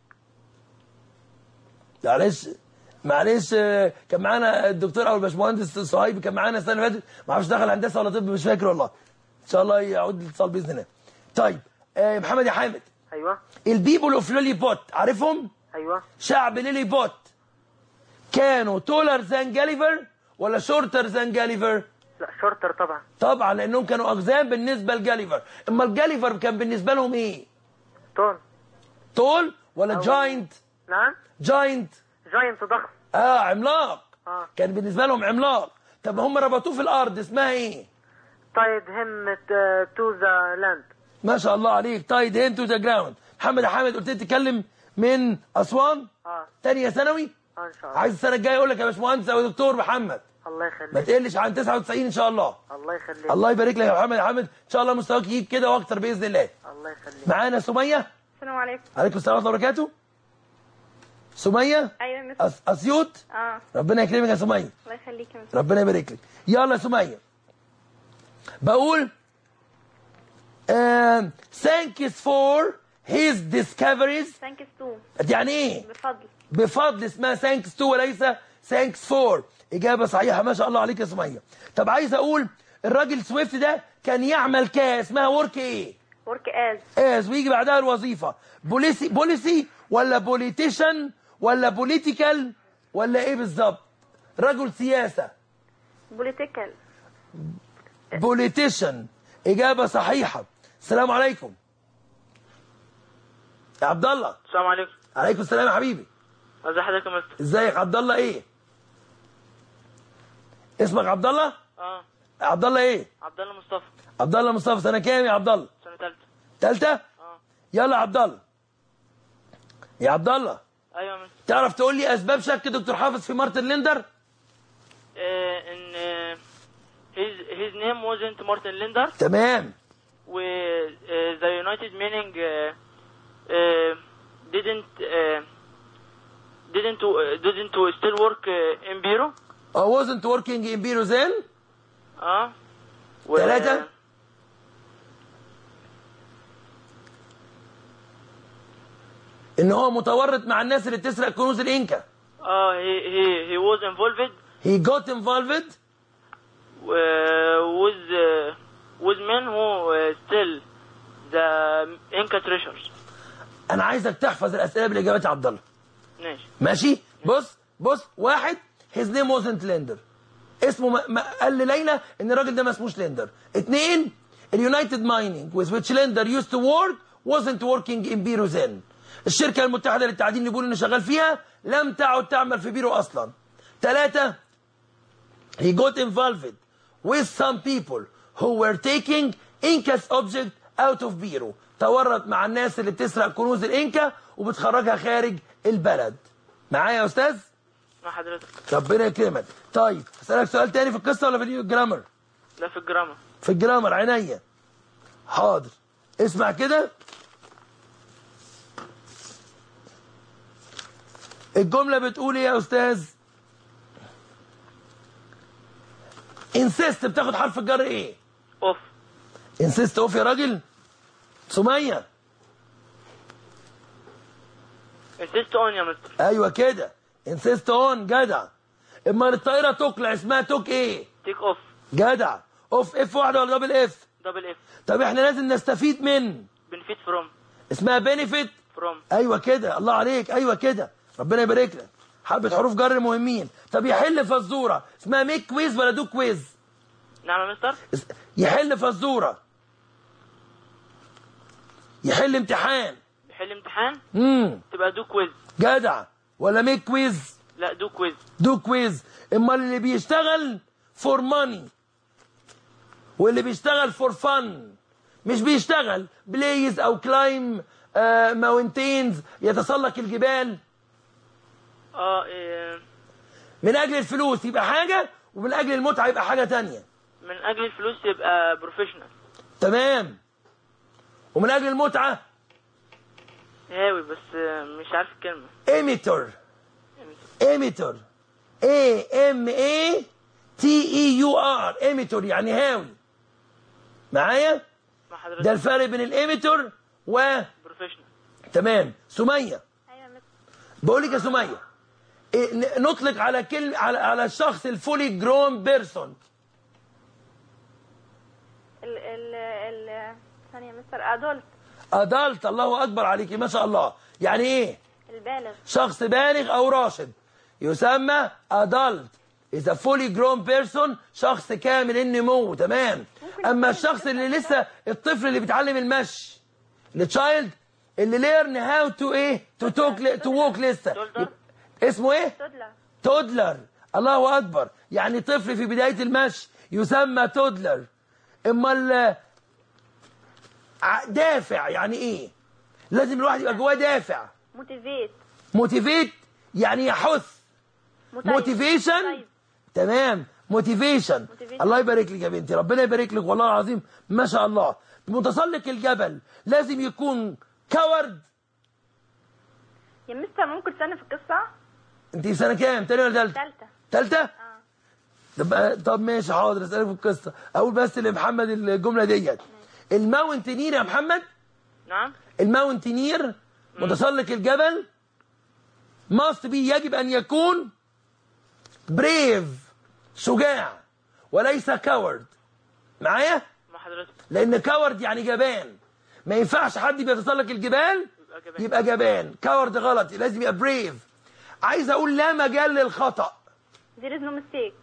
معلش معلش آه، كان معانا الدكتور او الباشمهندس صهيب كان معانا السنه اللي فاتت ما اعرفش دخل هندسه ولا طب مش فاكر والله ان شاء الله يعود الاتصال باذن الله طيب آه، محمد يا حامد ايوه البيبل اوف ليلي بوت عارفهم ايوه شعب ليلي بوت كانوا تولر زان جاليفر ولا شورتر زان جاليفر لا شورتر طبعا طبعا لانهم كانوا اقزام بالنسبه لجاليفر اما الجاليفر كان بالنسبه لهم ايه تون طول ولا أو- جاينت نعم جاينت جاينت ضخم اه عملاق اه كان بالنسبه لهم عملاق طب هم ربطوه في الارض اسمها ايه تايد هيم تو ذا لاند ما شاء الله عليك تايد هين تو ذا جراوند محمد يا حامد قلت لي تتكلم من اسوان اه تانية ثانوي اه ان شاء الله عايز السنه الجايه اقول لك يا باشمهندس او دكتور محمد الله ما يخليك تقلش عن 99 ان شاء الله الله يخليك الله يبارك لك يا محمد يا حامد ان شاء الله مستواك يجيب كده واكتر باذن الله الله يخليك معانا سميه السلام عليكم عليكم السلام ورحمه الله وبركاته سميه ايوه مس أس... اسيوط اه ربنا يكرمك يا سميه الله يخليك يا مس ربنا يبارك لك يلا يا سميه بقول um, thanks for his discoveries ثانكس تو يعني ايه بفضل بفضل اسمها thanks to وليس thanks for إجابة صحيحة ما شاء الله عليك يا سمية طب عايز أقول الراجل سويفت ده كان يعمل كا اسمها ورك إيه ورك از از ويجي بعدها الوظيفة بوليسي بوليسي ولا بوليتيشن ولا بوليتيكال ولا إيه بالظبط رجل سياسة بوليتيكال بوليتيشن إجابة صحيحة السلام عليكم يا عبد الله السلام عليكم عليكم السلام يا حبيبي ازي حضرتك يا مستر ازيك عبد الله ايه اسمك عبد الله اه عبد الله ايه عبد الله مصطفى عبد الله مصطفى سنه كام يا عبد الله سنه ثالثه ثالثه اه يلا يا عبد الله يا عبد الله ايوه يا مستر تعرف تقول لي اسباب شك دكتور حافظ في مارتن ليندر آه ان آه his his name wasn't Martin Linder تمام و uh, the United meaning uh, uh, didn't uh, didn't uh, didn't still work uh, in bureau I wasn't working in bureau then اه و- ثلاثة. ان هو متورط مع الناس اللي بتسرق كنوز الانكا اه he he he was involved he got involved uh, with uh, with men who uh, steal the Inca treasures انا عايزك تحفظ الاسئله بالاجابات يا عبد الله ماشي ماشي بص بص واحد his name wasn't ليندر اسمه ما ما قال لليلى ان الراجل ده ما اسموش ليندر اتنين اليونايتد مايننج with which ليندر used to work wasn't working in بيرو then الشركة المتحدة للتعدين اللي بيقول انه شغال فيها لم تعد تعمل في بيرو اصلا ثلاثة he got involved with some people who were taking Incas object out of بيرو تورط مع الناس اللي بتسرق كنوز الانكا وبتخرجها خارج البلد معايا يا استاذ مع حضرتك ربنا يكرمك طيب اسالك سؤال تاني في القصه ولا في الجرامر ده في الجرامر في الجرامر عينيا حاضر اسمع كده الجمله بتقول ايه يا استاذ انسيست بتاخد حرف الجر ايه اوف انسيست اوف يا راجل سميه insist on يا مستر ايوه كده انسيست اون جدع اما الطائره تقلع اسمها توك ايه تيك اوف جدع اوف اف واحده ولا دبل اف دبل اف طب احنا لازم نستفيد من بنفيت فروم اسمها بينيفيت فروم ايوه كده الله عليك ايوه كده ربنا يبارك لك حبه حروف جر مهمين طب يحل فزوره اسمها ميك كويز ولا دو كويز نعم يا مستر اس- يحل فزوره يحل امتحان بيحل امتحان امم تبقى دو كويز جدع ولا ميك كويز لا دو كويز دو كويز امال اللي بيشتغل فور ماني واللي بيشتغل فور فن مش بيشتغل بلايز او كلايم ماونتينز يتسلق الجبال اه إيه، من اجل الفلوس يبقى حاجه ومن اجل المتعه يبقى حاجه تانية من اجل الفلوس يبقى بروفيشنال تمام ومن اجل المتعه هاوي بس آه، مش عارف الكلمة ايميتر ايميتر اي ام اي تي اي يو ار ايميتر يعني هاوي معايا مع حضرتك ده الفرق بين الايميتر و بروفيشنال تمام سميه ايوه مس بقول لك يا سميه إيه، ن- نطلق على كلمه على على الشخص الفولي جرون بيرسون ال ال ال ثانية مستر ادولت ادلت الله اكبر عليكي ما شاء الله يعني ايه البالغ شخص بالغ او راشد يسمى adult is a fully grown person شخص كامل النمو تمام اما الشخص اللي لسه الطفل اللي بيتعلم المشي التشايلد اللي learn how to ايه to talk to walk لسه تولدر. يبقى اسمه ايه تدلر تودلر الله اكبر يعني طفل في بدايه المشي يسمى تودلر اما ال- ع- دافع يعني ايه لازم الواحد يبقى جواه دافع موتيفيت موتيفيت يعني يحث موتيفيشن طيب. تمام موتيفيشن Motivation. الله يبارك لك يا بنتي ربنا يبارك لك والله العظيم ما شاء الله متسلق الجبل لازم يكون كورد يا مستر ممكن تستنى في القصة انت في سنه كام تاني ولا ثالثه ثالثة ثالثه اه طب طب ماشي حاضر اسالك في القصه اقول بس لمحمد الجمله ديت الماونتينير يا محمد نعم الماونتينير متسلق الجبل must be يجب ان يكون بريف شجاع وليس كاورد معايا مع حضرتك لان كاورد يعني جبان ما ينفعش حد بيتسلق الجبال يبقى جبان. يبقى جبان كاورد غلط لازم يبقى بريف عايز اقول لا مجال للخطا there is no mistake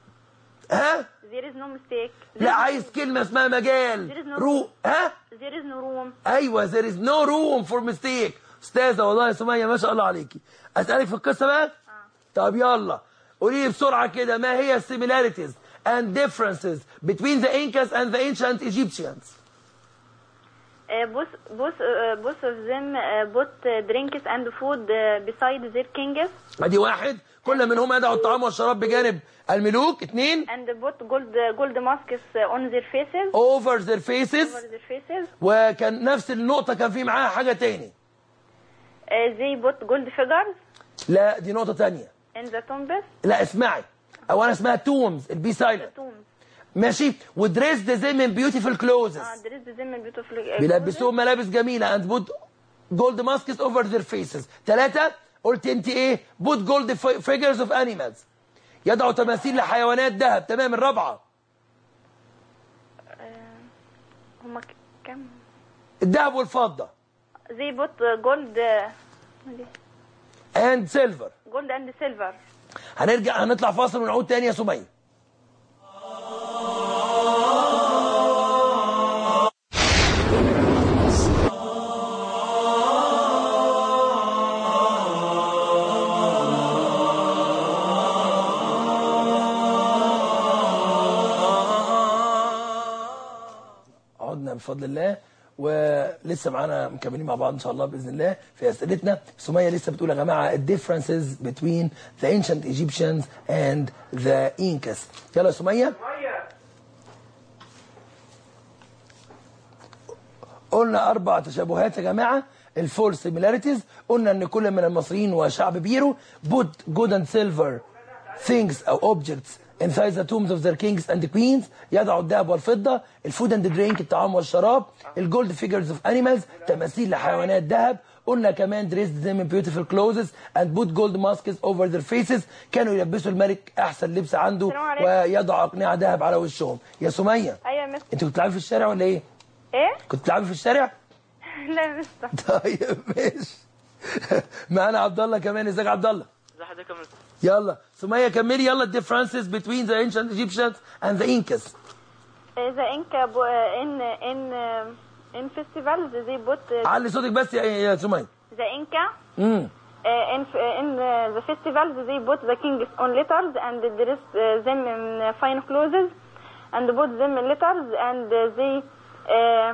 ها there is no mistake There لا is no- عايز كلمه اسمها مجال There is no رو ها there is no room ايوه there is no room for mistake استاذه والله يا سميه ما شاء الله عليكي اسالك في القصه بقى طب يلا قولي لي بسرعه كده ما هي similarities and differences between the Incas and the ancient Egyptians Uh, both both uh, both of them uh, put uh, drinks and food uh, beside their kings ادي واحد كل منهم يدعو الطعام والشراب بجانب الملوك اثنين and put gold gold masks uh, on their faces over their faces over their faces. وكان نفس النقطه كان في معاها حاجه تاني Uh, they put gold figures لا دي نقطه تانية in the tombs, لا اسمعي اولا اسمها تومز البي سايلنت tombs. ماشي ودريسد them in beautiful clothes Uh, there is them in beautiful. Uh, بيلبسوهم ملابس جميلة and put gold masks over their faces ثلاثة قلت انت ايه put gold fi- figures of animals يضعوا تماثيل لحيوانات ذهب تمام الرابعة هم كم؟ الذهب والفضة They put uh, gold uh, and silver gold and silver. هنرجع هنطلع فاصل ونعود تاني يا سمية عدنا بفضل الله ولسه معانا مكملين مع بعض ان شاء الله باذن الله في اسئلتنا سميه لسه بتقول يا جماعه الديفرنسز between the ancient Egyptians and the Incas يلا يا سميه قلنا اربع تشابهات يا جماعه الفور سيميلاريتيز قلنا ان كل من المصريين وشعب بيرو put good and silver things او objects inside the tombs of their kings and queens يضعوا الذهب والفضه الفود اند درينك الطعام والشراب الجولد فيجرز اوف انيمالز تماثيل لحيوانات ذهب قلنا كمان dressed them in beautiful clothes and put gold masks over their faces كانوا يلبسوا الملك احسن لبس عنده السلام عليكم. ويضعوا اقنعه ذهب على وشهم يا سميه ايوه يا مستر انت كنت بتلعبي في الشارع ولا ايه ايه؟ كنت بتلعبي في الشارع لا يا مستر طيب ماشي معانا عبد الله كمان ازيك يا عبد الله ازي حضرتك يا مستر يلا سمية كملي يلا differences between the ancient Egyptians and the Incas the Inca bo- in in uh, in festivals they put uh, علي صوتك بس يا, يا سمية the Inca امم uh, in uh, in uh, the festivals they put the kings on letters and dress uh, them in uh, fine clothes and put them in letters and uh, they uh,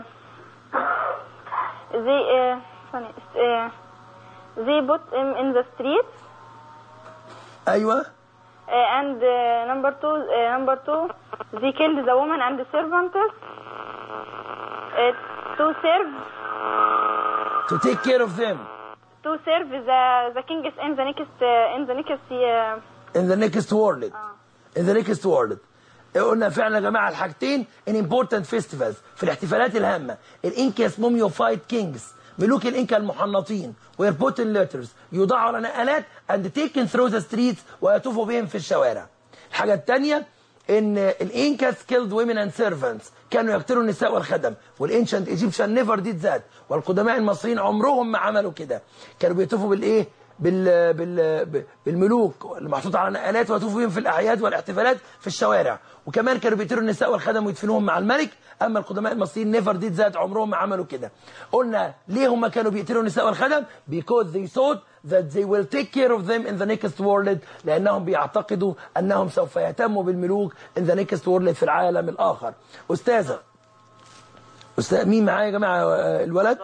they uh, funny, uh, they put them in the streets ايوه uh, and uh, number two uh, number two they killed the woman and the servants uh, to serve to take care of them to serve the the kings in the next uh, in the next uh, in the next world in the next world قلنا فعلا يا جماعه الحاجتين in important festivals في الاحتفالات الهامه الانكا اسمهم يوفايد كينجز ملوك الانكا المحنطين were put in letters يوضعوا على نقلات and taken through the streets ويطوفوا بهم في الشوارع الحاجه الثانيه ان الانكاس killed women and servants كانوا يقتلوا النساء والخدم والانشنت ايجيبشن نيفر ديد ذات والقدماء المصريين عمرهم ما عملوا كده كانوا بيطوفوا بالايه بال بال بالملوك اللي محطوط على نقلات ويطوفوا بهم في الاعياد والاحتفالات في الشوارع وكمان كانوا بيقتلوا النساء والخدم ويدفنوهم مع الملك اما القدماء المصريين نيفر ديد ذات عمرهم ما عملوا كده قلنا ليه هم كانوا بيقتلوا النساء والخدم because they thought that they will take care of them in the next world لانهم بيعتقدوا انهم سوف يهتموا بالملوك in the next world في العالم الاخر استاذه استاذ مين معايا يا جماعه آه، الولد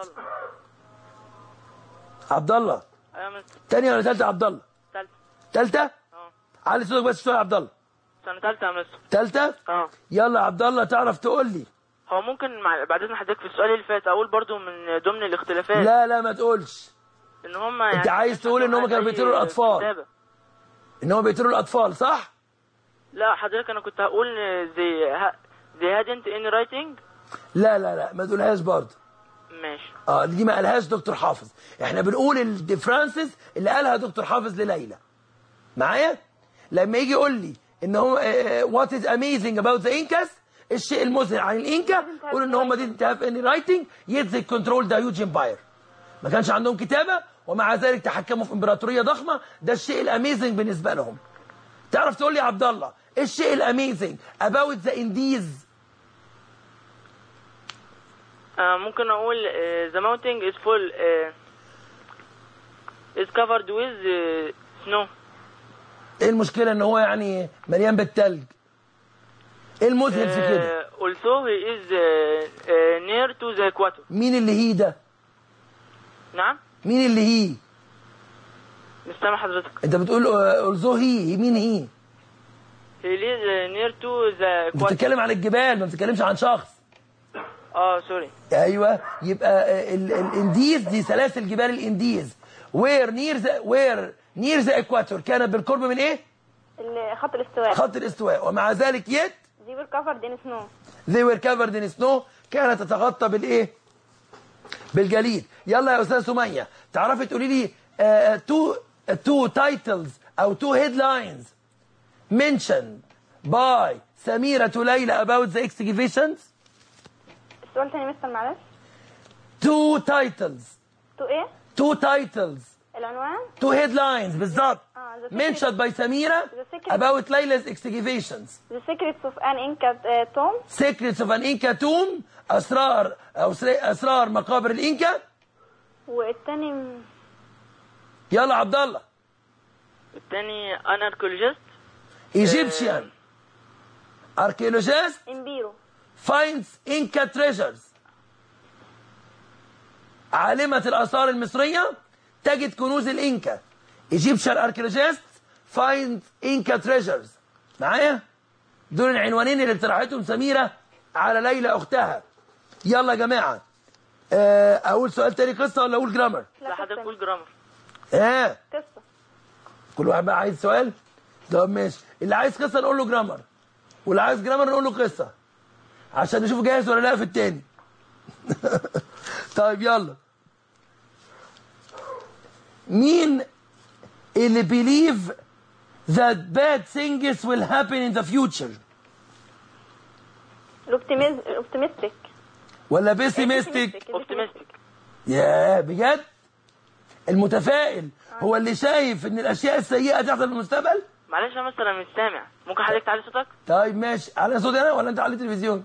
عبد الله ايوه يا مستر تانية ولا تالتة عبد الله تالتة تالتة اه علي صوتك بس شويه يا عبد الله سنة تالتة يا مستر تالتة اه يلا يا عبد الله تعرف تقول لي هو ممكن مع... بعد اذن حضرتك في السؤال اللي فات اقول برضو من ضمن الاختلافات لا لا ما تقولش ان هم يعني أنت عايز تقول إن هم كانوا بيقتلوا الأطفال. كتابة. ان هم بيقتلوا الاطفال صح لا حضرتك انا كنت هقول they, ha... they hadn't any writing لا لا لا ما تقولهاش برضه ماشي اه دي ما قالهاش دكتور حافظ احنا بنقول الديفرنسز اللي قالها دكتور حافظ لليلى معايا لما يجي يقول لي ان هو وات از اميزنج اباوت ذا انكاس الشيء المذهل عن الانكا قول ان هم didn't have any writing yet they controlled the huge empire ما كانش عندهم كتابه ومع ذلك تحكموا في امبراطوريه ضخمه ده الشيء الاميزنج بالنسبه لهم تعرف تقول لي يا عبد الله ايه الشيء الاميزنج about the Indies آه ممكن اقول uh, the mountain is full uh, is covered with uh, snow ايه المشكله ان هو يعني مليان بالتلج ايه المذهل في كده uh, also he is uh, uh, near to the equator مين اللي هي ده نعم مين اللي هي مش سامع حضرتك انت بتقول اولزو هي مين هي he lives uh, near to the انت equator بتتكلم عن الجبال ما بتتكلمش عن شخص اه سوري ايوه يبقى ال- الانديز دي سلاسل جبال الانديز وير نير ذا وير نير ذا اكواتور كانت بالقرب من ايه ال- خط الاستواء خط الاستواء ومع ذلك يت they were covered in snow they were covered in snow كانت تتغطى بالايه بالجليد يلا يا استاذ سميه تعرفي تقولي لي تو تو تايتلز او تو هيدلاينز mentioned by سميرة ليلى about the excavations السؤال تاني مستر معلش two titles تو ايه two titles العنوان two headlines بالظبط آه، the secret- mentioned by سميرة The secret- about ليلى's excavations The Secrets of an Inca uh, Tomb secrets of an Inca tomb أسرار أو سر- أسرار مقابر الإنكا والتاني م- يلا عبد الله الثاني an archaeologist Egyptian archaeologist امبيرو finds Inca treasures عالمة الآثار المصرية تجد كنوز الإنكا Egyptian archaeologist finds Inca treasures معايا دول العنوانين اللي اقترحتهم سميرة على ليلى أختها يلا يا جماعة آه، أقول سؤال تاني قصة ولا أقول جرامر لا حضرتك قول جرامر آه قصة كل واحد بقى عايز سؤال طب ماشي اللي عايز قصة نقول له جرامر واللي عايز جرامر نقول له قصة عشان نشوف جاهز ولا لا في التاني طيب يلا مين اللي believe that bad things will happen in the future الاوبتيمستيك ولا pessimistic optimistic يا بجد المتفائل هو اللي شايف ان الاشياء السيئه تحصل في المستقبل معلش يا مستر انا مش سامع ممكن حضرتك تعلي صوتك طيب ماشي على صوتي انا ولا انت على التلفزيون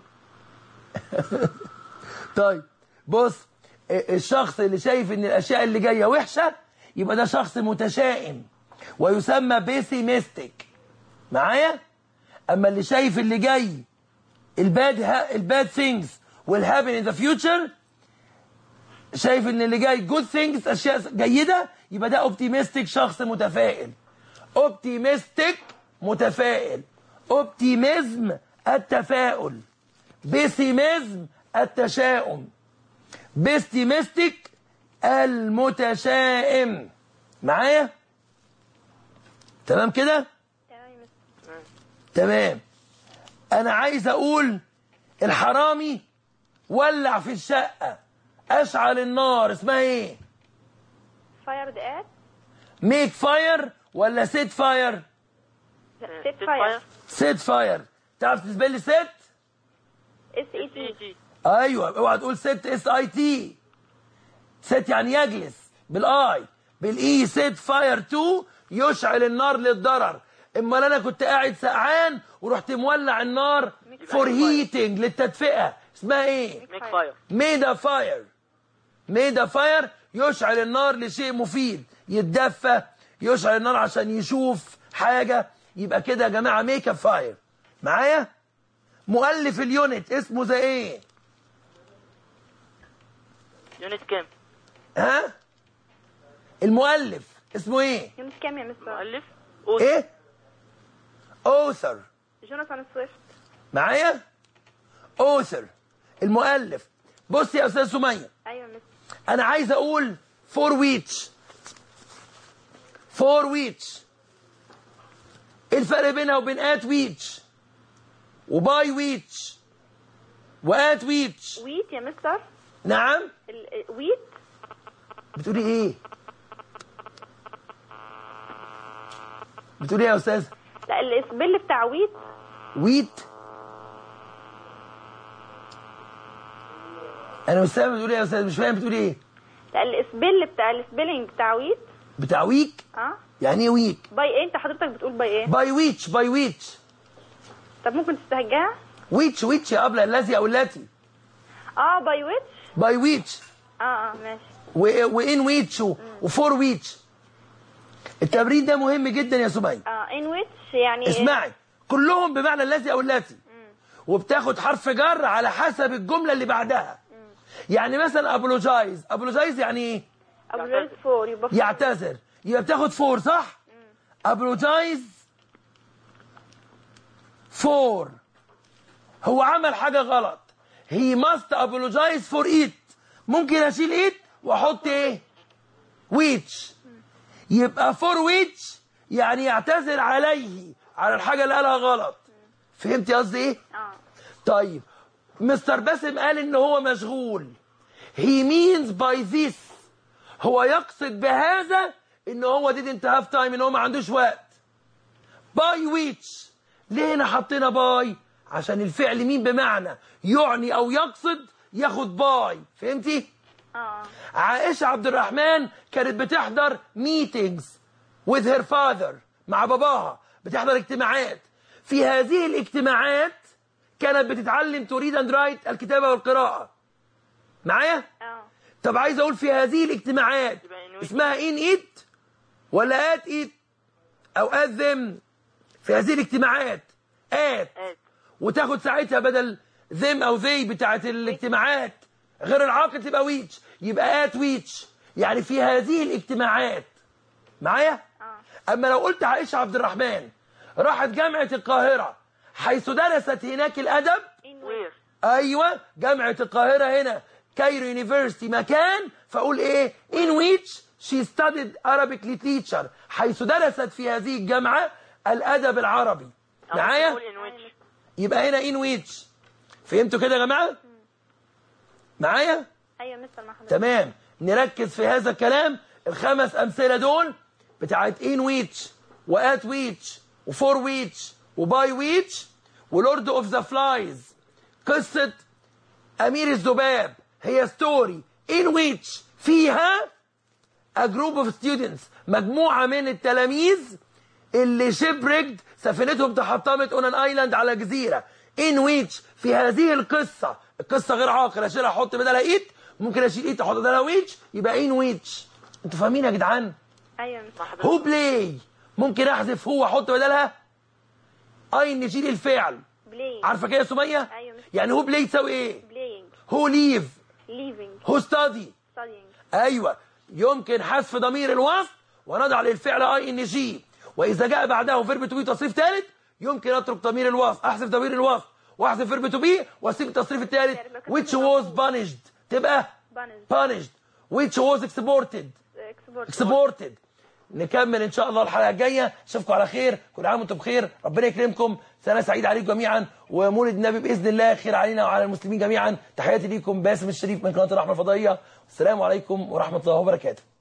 طيب بص الشخص اللي شايف ان الاشياء اللي جايه وحشه يبقى ده شخص متشائم ويسمى بيسيمستيك معايا اما اللي شايف اللي جاي الباد الباد ثينجز والهابن ان ذا فيوتشر شايف ان اللي جاي جود ثينجز اشياء جيده يبقى ده اوبتيمستيك شخص متفائل اوبتيمستيك متفائل اوبتيميزم التفاؤل بيسيميزم التشاؤم بيستيمستيك المتشائم معايا تمام كده تمام يا مستر تمام انا عايز اقول الحرامي ولع في الشقه اشعل النار اسمها ايه فايرد ات ميك فاير ولا سيت فاير سيت فاير سيت فاير تعرف تسبل لي سيت اس اي تي تي تي ايوه اوعى تقول ست اس اي تي ست يعني يجلس بالاي بالاي سيت فاير تو يشعل النار للضرر امال انا كنت قاعد سقعان ورحت مولع النار فور هيتنج للتدفئه اسمها ايه ميك فاير ميدا فاير ميدا فاير يشعل النار لشيء مفيد يتدفى يشعل النار عشان يشوف حاجة يبقى كده يا جماعة ميك اب فاير معايا مؤلف اليونت اسمه زي ايه يونت كام ها المؤلف اسمه ايه يونس كام يا مستر مؤلف ايه اوثر جوناثان سويفت معايا اوثر المؤلف بص يا استاذ سميه ايوه يا مستر انا عايز اقول فور ويتش فور ويتش ايه الفرق بينها وبين ات ويتش وباي ويتش وات ويتش ويت يا مستر نعم ال- ويت بتقولي ايه بتقولي ايه يا استاذ لا الاسبل بتاع ويت ويت انا مش فاهم بتقولي ايه يا استاذ مش فاهم بتقولي ايه لا الاسبل بتاع السبيلنج بتاع ويت بتاع ويك اه يعني ايه ويك باي ايه انت حضرتك بتقول باي ايه باي ويتش باي ويتش طب ممكن تستهجاها ويتش ويتش يا قبل الذي او التي اه باي ويتش باي ويتش اه اه ماشي و- وان ويتش و- وفور ويتش التمرين ده مهم جدا يا سمية اه ان ويتش يعني اسمعي كلهم بمعنى الذي او التي وبتاخد حرف جر على حسب الجمله اللي بعدها يعني مثلا ابولوجايز ابولوجايز يعني ايه ابولوجايز فور يبقى فور. يعتذر يبقى بتاخد فور صح ابولوجايز فور هو عمل حاجه غلط هي ماست ابولوجايز فور ايت ممكن اشيل ايت واحط ايه ويتش يبقى فور ويتش يعني يعتذر عليه على الحاجه اللي قالها غلط فهمتي قصدي ايه اه طيب مستر باسم قال ان هو مشغول he means by this هو يقصد بهذا ان هو didn't have time ان هو ما عندوش وقت by which ليه هنا حطينا باي عشان الفعل مين بمعنى يعني او يقصد ياخد باي فهمتي اه عائشة عبد الرحمن كانت بتحضر meetings with her father مع باباها بتحضر اجتماعات في هذه الاجتماعات كانت بتتعلم تريد اند رايت الكتابة والقراءة معايا؟ اه طب عايز اقول في هذه الاجتماعات يبقى in which- اسمها ان ايت ولا ات ايت او ات ذم في هذه الاجتماعات ات ات وتاخد ساعتها بدل ذم او ذي بتاعت الاجتماعات غير العاقل تبقى ويتش يبقى ات ويتش يعني في هذه الاجتماعات معايا اه اما لو قلت عائشه عبد الرحمن راحت جامعه القاهره حيث درست هناك الادب ان وير ايوه جامعه القاهره هنا كايرو يونيفرسيتي مكان فاقول ايه in which she studied Arabic literature حيث درست في هذه الجامعه الادب العربي معايا نقول ان ويتش يبقى هنا in which فهمتوا كده يا جماعه معايا ايوه مستر محمد تمام نركز في هذا الكلام الخمس امثله دول بتاعت ان ويتش وات ويتش وفور ويتش وباي ويتش ولورد اوف ذا فلايز قصه امير الذباب هي ستوري ان ويتش فيها a group of students مجموعه من التلاميذ اللي شيبريكد سفينتهم تحطمت اون ان ايلاند على جزيره ان ويتش في هذه القصه القصه غير عاقل اشيلها احط بدلها ايت ممكن اشيل ايت احط بدلها ويتش يبقى ان ويتش انتوا فاهمين يا جدعان ايوه يا مستر مع حضرتك هو بلاي ممكن احذف هو احط بدلها اي ان جي للفعل بلاينج عارفه كده يا سميه أيوة. يعني هو بلاي تساوي ايه بلاينج هو ليف ليفينج هو ستادي ستادينج ايوه يمكن حذف ضمير الوصف ونضع للفعل اي ان جي واذا جاء بعده فيرب تو بي تصريف ثالث يمكن اترك ضمير الوصف احذف ضمير الوصف واحذف فيرب تو بي واسيب التصريف الثالث which was punished تبقى Punished. punished which was exported اكسبورت exported نكمل ان شاء الله الحلقه الجايه اشوفكم على خير كل عام وانتم بخير ربنا يكرمكم سنه سعيده عليكم جميعا ومولد النبي باذن الله خير علينا وعلى المسلمين جميعا تحياتي ليكم باسم الشريف من قناه الرحمه الفضائيه والسلام عليكم ورحمه الله وبركاته